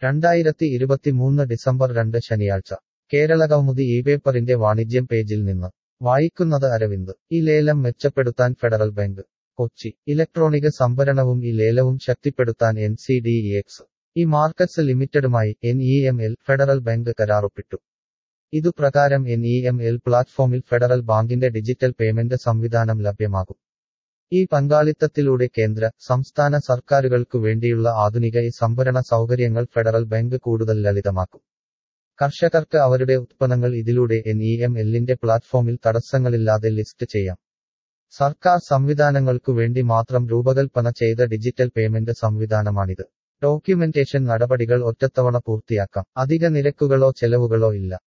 രണ്ടായിരത്തി ഇരുപത്തിമൂന്ന് ഡിസംബർ രണ്ട് ശനിയാഴ്ച കേരളകൗമുദി ഈ പേപ്പറിന്റെ വാണിജ്യം പേജിൽ നിന്ന് വായിക്കുന്നത് അരവിന്ദ് ഈ ലേലം മെച്ചപ്പെടുത്താൻ ഫെഡറൽ ബാങ്ക് കൊച്ചി ഇലക്ട്രോണിക് സംഭരണവും ഈ ലേലവും ശക്തിപ്പെടുത്താൻ N C D X E markets ലിമിറ്റഡുമായി N E M L federal bank കരാറൊപ്പിട്ടു ഇതുപ്രകാരം എൻ ഇ എം എൽ പ്ലാറ്റ്ഫോമിൽ ഫെഡറൽ ബാങ്കിന്റെ ഡിജിറ്റൽ പേയ്മെന്റ് സംവിധാനം ലഭ്യമാകും ഈ പങ്കാളിത്തത്തിലൂടെ കേന്ദ്ര സംസ്ഥാന സർക്കാരുകൾക്കു വേണ്ടിയുള്ള ആധുനിക ഈ സംഭരണ സൗകര്യങ്ങൾ ഫെഡറൽ ബാങ്ക് കൂടുതൽ ലളിതമാക്കും കർഷകർക്ക് അവരുടെ ഉത്പന്നങ്ങൾ ഇതിലൂടെ എൻ ഇ എം എല്ലിന്റെ പ്ലാറ്റ്ഫോമിൽ തടസ്സങ്ങളില്ലാതെ ലിസ്റ്റ് ചെയ്യാം സർക്കാർ സംവിധാനങ്ങൾക്കു വേണ്ടി മാത്രം രൂപകൽപ്പന ചെയ്ത ഡിജിറ്റൽ പേയ്മെന്റ് സംവിധാനമാണിത് ഡോക്യുമെന്റേഷൻ നടപടികൾ ഒറ്റത്തവണ പൂർത്തിയാക്കാം അധിക നിരക്കുകളോ ചെലവുകളോ ഇല്ല